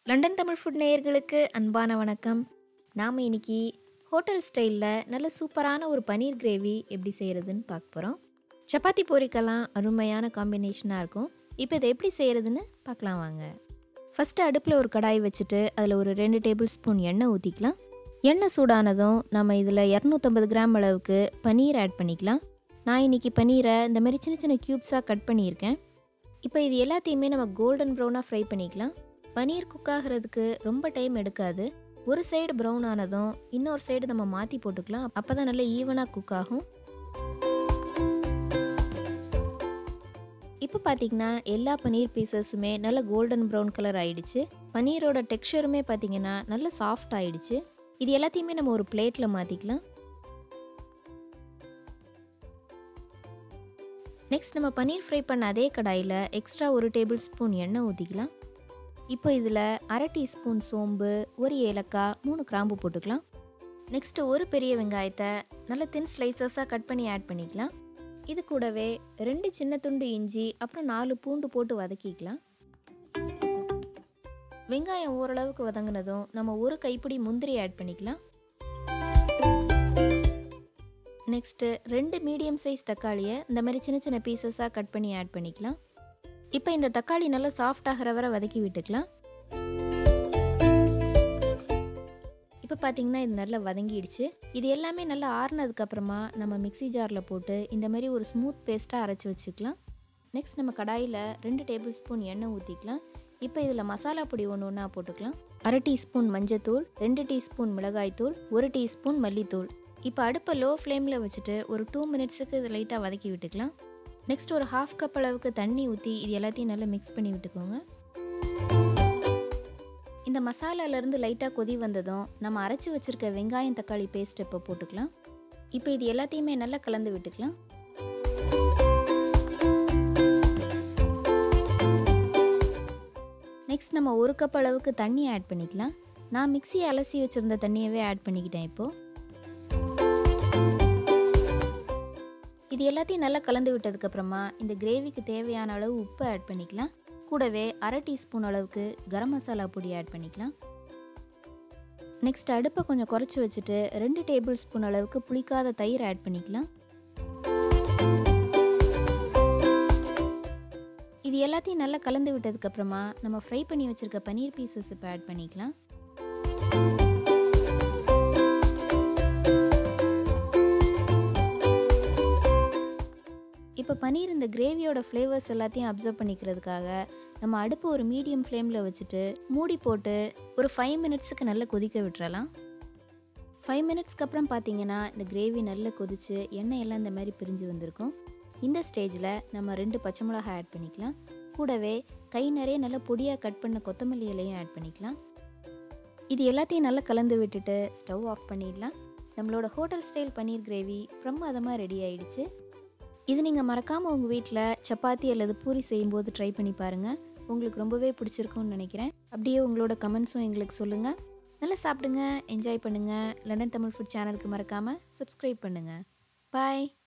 London Tamil food நேயர்களுக்கு அன்பான வணக்கம் நாம் இன்னைக்கு ஹோட்டல் ஸ்டைலில் நல்ல சூப்பரான ஒரு பன்னீர் கிரேவி எப்படி செய்கிறதுன்னு பார்க்க போகிறோம் சப்பாத்தி பூரிக்கெல்லாம் அருமையான காம்பினேஷனாக இருக்கும் இப்போ இதை எப்படி செய்கிறதுன்னு பார்க்கலாம் வாங்க ஃபஸ்ட்டு அடுப்பில் ஒரு கடாய் வச்சுட்டு அதில் ஒரு ரெண்டு டேபிள் ஸ்பூன் எண்ணெய் ஊற்றிக்கலாம் எண்ணெய் சூடானதும் நம்ம இதில் இரநூத்தம்பது கிராம் அளவுக்கு பன்னீர் ஆட் பண்ணிக்கலாம் நான் இன்னைக்கு பன்னீரை இந்த மாதிரி சின்ன சின்ன க்யூப்ஸாக கட் பண்ணியிருக்கேன் இப்போ இது எல்லாத்தையுமே நம்ம கோல்டன் ப்ரௌனாக ஃப்ரை பண்ணிக்கலாம் பன்னீர் குக் ஆகிறதுக்கு ரொம்ப டைம் எடுக்காது ஒரு சைடு ப்ரௌன் ஆனதும் இன்னொரு சைடு நம்ம மாற்றி போட்டுக்கலாம் அப்போ தான் நல்லா ஈவனாக குக் ஆகும் இப்போ பார்த்தீங்கன்னா எல்லா பன்னீர் பீசஸுமே நல்ல கோல்டன் ப்ரௌன் கலர் ஆயிடுச்சு பன்னீரோட டெக்ஸ்சருமே பார்த்தீங்கன்னா நல்ல சாஃப்ட் ஆயிடுச்சு இது எல்லாத்தையுமே நம்ம ஒரு பிளேட்டில் மாற்றிக்கலாம் நெக்ஸ்ட் நம்ம பன்னீர் ஃப்ரை பண்ண அதே கடாயில் எக்ஸ்ட்ரா ஒரு டேபிள் ஸ்பூன் எண்ணெய் ஊற்றிக்கலாம் இப்போ இதில் அரை டீஸ்பூன் சோம்பு ஒரு ஏலக்காய் மூணு கிராம்பு போட்டுக்கலாம் நெக்ஸ்ட்டு ஒரு பெரிய வெங்காயத்தை நல்ல தின் ஸ்லைசஸாக கட் பண்ணி ஆட் பண்ணிக்கலாம் இது கூடவே ரெண்டு சின்ன துண்டு இஞ்சி அப்புறம் நாலு பூண்டு போட்டு வதக்கிக்கலாம் வெங்காயம் ஓரளவுக்கு வதங்கினதும் நம்ம ஒரு கைப்பிடி முந்திரி ஆட் பண்ணிக்கலாம் நெக்ஸ்ட்டு ரெண்டு மீடியம் சைஸ் தக்காளியை இந்த மாதிரி சின்ன சின்ன பீசஸாக கட் பண்ணி ஆட் பண்ணிக்கலாம் இப்போ இந்த தக்காளி நல்லா சாஃப்ட் ஆகிற வரை வதக்கி விட்டுக்கலாம் இப்போ பார்த்தீங்கன்னா இது நல்லா வதங்கிடுச்சு இது எல்லாமே நல்லா ஆறுனதுக்கப்புறமா நம்ம மிக்ஸி ஜாரில் போட்டு இந்த மாதிரி ஒரு ஸ்மூத் பேஸ்ட்டாக அரைச்சி வச்சுக்கலாம் நெக்ஸ்ட் நம்ம கடாயில் ரெண்டு டேபிள் ஸ்பூன் எண்ணெய் ஊற்றிக்கலாம் இப்போ இதில் மசாலா பொடி ஒன்று ஒன்றா போட்டுக்கலாம் அரை டீஸ்பூன் மஞ்சத்தூள் ரெண்டு டீஸ்பூன் மிளகாய்த்தூள் ஒரு டீஸ்பூன் மல்லித்தூள் இப்போ அடுப்பை லோ ஃப்ளேமில் வச்சுட்டு ஒரு டூ மினிட்ஸுக்கு இது லைட்டாக வதக்கி விட்டுக்கலாம் நெக்ஸ்ட் ஒரு ஹாஃப் கப் அளவுக்கு தண்ணி ஊற்றி இது எல்லாத்தையும் நல்லா மிக்ஸ் பண்ணி விட்டுக்கோங்க இந்த மசாலாலேருந்து லைட்டாக கொதி வந்ததும் நம்ம அரைச்சி வச்சுருக்க வெங்காயம் தக்காளி பேஸ்ட் இப்போ போட்டுக்கலாம் இப்போ இது எல்லாத்தையுமே நல்லா கலந்து விட்டுக்கலாம் நெக்ஸ்ட் நம்ம ஒரு கப் அளவுக்கு தண்ணி ஆட் பண்ணிக்கலாம் நான் மிக்ஸி அலசி வச்சுருந்த தண்ணியவே ஆட் பண்ணிக்கிட்டேன் இப்போது இது எல்லாத்தையும் நல்லா கலந்து விட்டதுக்கப்புறமா இந்த கிரேவிக்கு தேவையான அளவு உப்பு ஆட் பண்ணிக்கலாம் கூடவே அரை டீஸ்பூன் அளவுக்கு கரம் மசாலா பொடி ஆட் பண்ணிக்கலாம் நெக்ஸ்ட் அடுப்பை கொஞ்சம் குறைச்சி வச்சுட்டு ரெண்டு டேபிள் ஸ்பூன் அளவுக்கு புளிக்காத தயிர் ஆட் பண்ணிக்கலாம் இது எல்லாத்தையும் நல்லா கலந்து விட்டதுக்கப்புறமா நம்ம ஃப்ரை பண்ணி வச்சுருக்க பன்னீர் பீசஸ் இப்போ ஆட் பண்ணிக்கலாம் இப்போ பன்னீர் இந்த கிரேவியோட ஃப்ளேவர்ஸ் எல்லாத்தையும் அப்சர்வ் பண்ணிக்கிறதுக்காக நம்ம அடுப்பு ஒரு மீடியம் ஃப்ளேமில் வச்சுட்டு மூடி போட்டு ஒரு ஃபைவ் மினிட்ஸுக்கு நல்லா கொதிக்க விட்டுறலாம் ஃபைவ் மினிட்ஸ்க்கு அப்புறம் பார்த்தீங்கன்னா இந்த கிரேவி நல்லா கொதிச்சு எண்ணெய் எல்லாம் இந்த மாதிரி பிரிஞ்சு வந்திருக்கும் இந்த ஸ்டேஜில் நம்ம ரெண்டு பச்சை மிளகாய் ஆட் பண்ணிக்கலாம் கூடவே கை நிறைய நல்லா பொடியாக கட் பண்ண கொத்தமல்லி இலையும் ஆட் பண்ணிக்கலாம் இது எல்லாத்தையும் நல்லா கலந்து விட்டுட்டு ஸ்டவ் ஆஃப் பண்ணிடலாம் நம்மளோட ஹோட்டல் ஸ்டைல் பன்னீர் கிரேவி பிரமாதமாக ரெடி ஆயிடுச்சு இது நீங்கள் மறக்காமல் உங்கள் வீட்டில் சப்பாத்தி அல்லது பூரி செய்யும்போது ட்ரை பண்ணி பாருங்கள் உங்களுக்கு ரொம்பவே பிடிச்சிருக்கும்னு நினைக்கிறேன் அப்படியே உங்களோட கமெண்ட்ஸும் எங்களுக்கு சொல்லுங்கள் நல்லா சாப்பிடுங்க என்ஜாய் பண்ணுங்கள் லண்டன் தமிழ் ஃபுட் சேனலுக்கு மறக்காமல் சப்ஸ்கிரைப் பண்ணுங்கள் பாய்